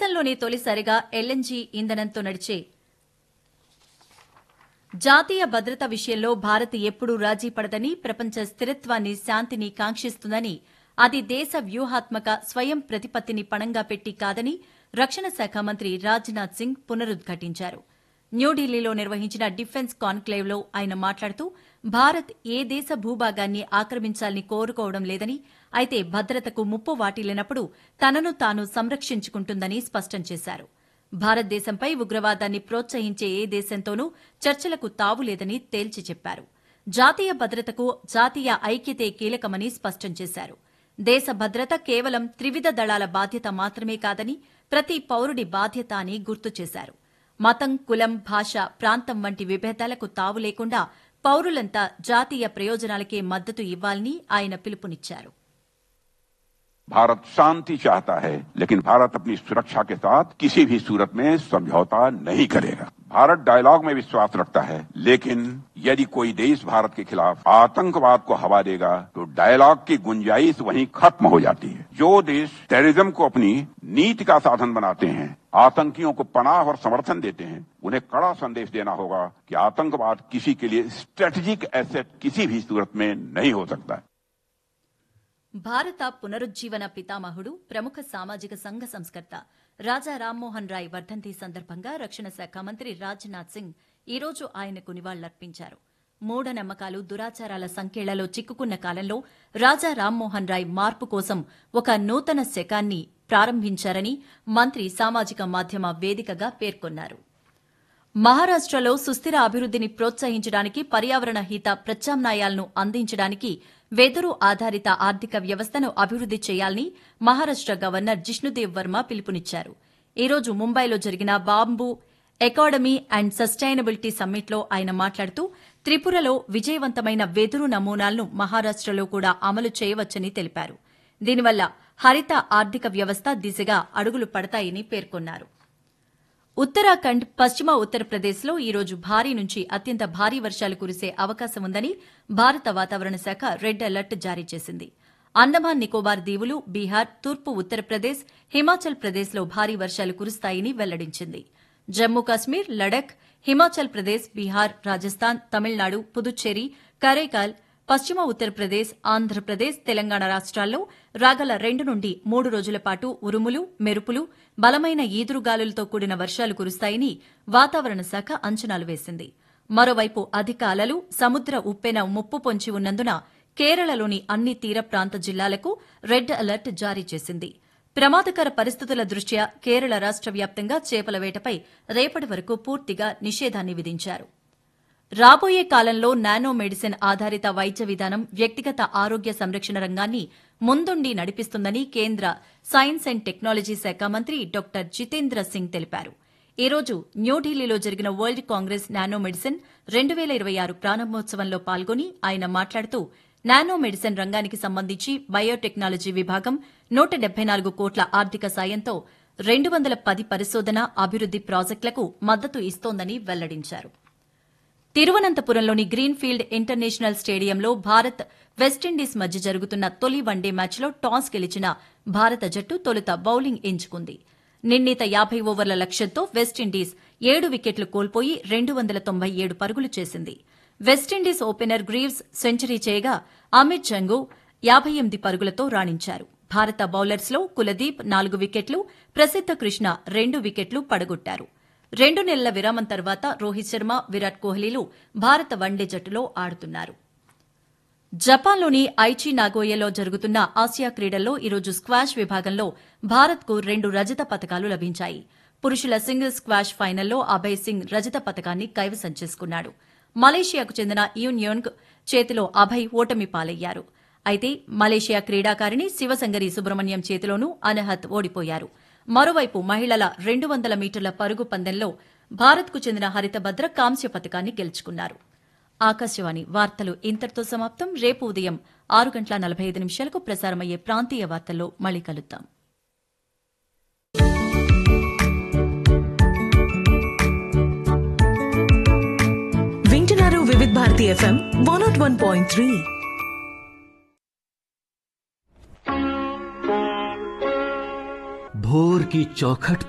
దేశంలోనే తొలిసారిగా ఎల్ఎన్జీ ఇంధనంతో నడిచే జాతీయ భద్రత విషయంలో భారత్ ఎప్పుడూ రాజీ పడదని ప్రపంచ స్థిరత్వాన్ని శాంతిని కాంక్షిస్తుందని అది దేశ వ్యూహాత్మక స్వయం ప్రతిపత్తిని పణంగా పెట్టి కాదని రక్షణ శాఖ మంత్రి రాజ్నాథ్ సింగ్ పునరుద్ఘాటించారు న్యూఢిల్లీలో నిర్వహించిన డిఫెన్స్ కాన్క్లేవ్లో ఆయన మాట్లాడుతూ భారత్ ఏ దేశ భూభాగాన్ని ఆక్రమించాలని కోరుకోవడం లేదని అయితే భద్రతకు ముప్పు వాటిల్లినప్పుడు తనను తాను సంరక్షించుకుంటుందని స్పష్టం చేశారు భారతదేశంపై ఉగ్రవాదాన్ని ప్రోత్సహించే ఏ దేశంతోనూ చర్చలకు తావులేదని తేల్చి చెప్పారు జాతీయ భద్రతకు జాతీయ ఐక్యతే కీలకమని స్పష్టం చేశారు దేశ భద్రత కేవలం త్రివిధ దళాల బాధ్యత మాత్రమే కాదని ప్రతి పౌరుడి బాధ్యత అని గుర్తు చేశారు మతం కులం భాష ప్రాంతం వంటి విభేదాలకు తావు లేకుండా పౌరులంతా జాతీయ ప్రయోజనాలకే మద్దతు ఇవ్వాలని ఆయన పిలుపునిచ్చారు भारत शांति चाहता है लेकिन भारत अपनी सुरक्षा के साथ किसी भी सूरत में समझौता नहीं करेगा भारत डायलॉग में विश्वास रखता है लेकिन यदि कोई देश भारत के खिलाफ आतंकवाद को हवा देगा तो डायलॉग की गुंजाइश वहीं खत्म हो जाती है जो देश टेररिज्म को अपनी नीति का साधन बनाते हैं आतंकियों को पनाह और समर्थन देते हैं उन्हें कड़ा संदेश देना होगा कि आतंकवाद किसी के लिए स्ट्रेटेजिक एसेट किसी भी सूरत में नहीं हो सकता है భారత పునరుజ్జీవన పితామహుడు ప్రముఖ సామాజిక సంఘ సంస్కర్త రాజా రామ్మోహన్ రాయ్ వర్ధంతి సందర్భంగా రక్షణ శాఖ మంత్రి రాజ్నాథ్ సింగ్ ఈ రోజు ఆయనకు నివాళులర్పించారు మూఢనమ్మకాలు దురాచారాల సంకెళ్లలో చిక్కుకున్న కాలంలో రాజా రామ్మోహన్ రాయ్ మార్పు కోసం ఒక నూతన శకాన్ని ప్రారంభించారని మంత్రి సామాజిక మాధ్యమ వేదికగా పేర్కొన్నారు మహారాష్టలో సుస్థిర అభివృద్దిని ప్రోత్సహించడానికి పర్యావరణ హిత ప్రత్యామ్నాయాలను అందించడానికి వెదురు ఆధారిత ఆర్థిక వ్యవస్థను అభివృద్ది చేయాలని మహారాష్ట గవర్నర్ జిష్ణుదేవ్ వర్మ పిలుపునిచ్చారు ఈ రోజు ముంబైలో జరిగిన బాంబు ఎకాడమీ అండ్ సస్టైనబిలిటీ సమ్మిట్లో ఆయన మాట్లాడుతూ త్రిపురలో విజయవంతమైన వెదురు నమూనాలను మహారాష్టలో కూడా అమలు చేయవచ్చని తెలిపారు దీనివల్ల హరిత ఆర్థిక వ్యవస్థ దిశగా అడుగులు పడతాయని పేర్కొన్నారు ఉత్తరాఖండ్ పశ్చిమ ఉత్తరప్రదేశ్లో ఈ రోజు భారీ నుంచి అత్యంత భారీ వర్షాలు కురిసే అవకాశం ఉందని భారత వాతావరణ శాఖ రెడ్ అలర్ట్ జారీ చేసింది అండమాన్ నికోబార్ దీవులు బీహార్ తూర్పు ఉత్తరప్రదేశ్ హిమాచల్ ప్రదేశ్లో భారీ వర్షాలు కురుస్తాయని వెల్లడించింది జమ్మూ కాశ్మీర్ లడఖ్ హిమాచల్ ప్రదేశ్ బీహార్ రాజస్థాన్ తమిళనాడు పుదుచ్చేరి కరైకాల్ పశ్చిమ ఉత్తరప్రదేశ్ ఆంధ్రప్రదేశ్ తెలంగాణ రాష్ట్రాల్లో రాగల రెండు నుండి మూడు రోజుల పాటు ఉరుములు మెరుపులు బలమైన ఈదురుగాలులతో కూడిన వర్షాలు కురుస్తాయని వాతావరణ శాఖ అంచనాలు వేసింది మరోవైపు అధిక అలలు సముద్ర ఉప్పెన ముప్పు పొంచి ఉన్నందున కేరళలోని అన్ని తీర ప్రాంత జిల్లాలకు రెడ్ అలర్ట్ జారీ చేసింది ప్రమాదకర పరిస్థితుల దృష్ట్యా కేరళ రాష్ట వ్యాప్తంగా చేపల వేటపై రేపటి వరకు పూర్తిగా నిషేధాన్ని విధించారు రాబోయే కాలంలో నానో మెడిసిన్ ఆధారిత వైద్య విధానం వ్యక్తిగత ఆరోగ్య సంరక్షణ రంగాన్ని ముందుండి నడిపిస్తుందని కేంద్ర సైన్స్ అండ్ టెక్నాలజీ శాఖ మంత్రి డాక్టర్ జితేంద్ర సింగ్ తెలిపారు ఈ రోజు న్యూఢిల్లీలో జరిగిన వరల్డ్ కాంగ్రెస్ నానో మెడిసిన్ రెండు వేల ఇరవై ఆరు ప్రారంభోత్సవంలో పాల్గొని ఆయన మాట్లాడుతూ నానో మెడిసిన్ రంగానికి సంబంధించి బయోటెక్నాలజీ విభాగం నూట డెబ్బై నాలుగు కోట్ల ఆర్థిక సాయంతో రెండు వందల పది పరిశోధన అభివృద్ది ప్రాజెక్టులకు మద్దతు ఇస్తోందని వెల్లడించారు తిరువనంతపురంలోని గ్రీన్ఫీల్డ్ ఇంటర్నేషనల్ స్టేడియంలో భారత్ వెస్టిండీస్ మధ్య జరుగుతున్న తొలి వన్డే మ్యాచ్లో టాస్ గెలిచిన భారత జట్టు తొలుత బౌలింగ్ ఎంచుకుంది నిర్ణీత యాభై ఓవర్ల లక్ష్యంతో వెస్టిండీస్ ఏడు వికెట్లు కోల్పోయి రెండు వందల తొంభై ఏడు పరుగులు చేసింది వెస్టిండీస్ ఓపెనర్ గ్రీవ్స్ సెంచరీ చేయగా అమిత్ జంగు యాభై ఎనిమిది పరుగులతో రాణించారు భారత బౌలర్స్లో కులదీప్ నాలుగు వికెట్లు ప్రసిద్ధ కృష్ణ రెండు వికెట్లు పడగొట్టారు రెండు నెలల విరామం తర్వాత రోహిత్ శర్మ విరాట్ కోహ్లీలు భారత వన్డే జట్టులో ఆడుతున్నారు జపాన్లోని ఐచి నాగోయలో జరుగుతున్న ఆసియా క్రీడల్లో ఈరోజు స్క్వాష్ విభాగంలో భారత్కు రెండు రజత పతకాలు లభించాయి పురుషుల సింగిల్స్ స్క్వాష్ ఫైనల్లో అభయ్ సింగ్ రజత పతకాన్ని కైవసం చేసుకున్నాడు మలేషియాకు చెందిన యూన్యోంగ్ చేతిలో అభయ్ ఓటమి పాలయ్యారు అయితే మలేషియా క్రీడాకారిణి శివసంగరి సుబ్రహ్మణ్యం చేతిలోనూ అనహత్ ఓడిపోయారు మరోవైపు మహిళల రెండు వందల మీటర్ల పరుగు పందెంలో భారత్కు చెందిన హరితభద్ర కాంస్య పతకాన్ని గెలుచుకున్నారు ఆకాశవాణి వార్తలు ఇంతటితో సమాప్తం రేపు ఉదయం ఆరు గంటల నలభై ఐదు నిమిషాలకు ప్రసారమయ్యే ప్రాంతీయ వార్తల్లో మళ్ళీ కలుద్దాం వింటున్నారు Vividh Bharati FM one nought one point three भोर की चौखट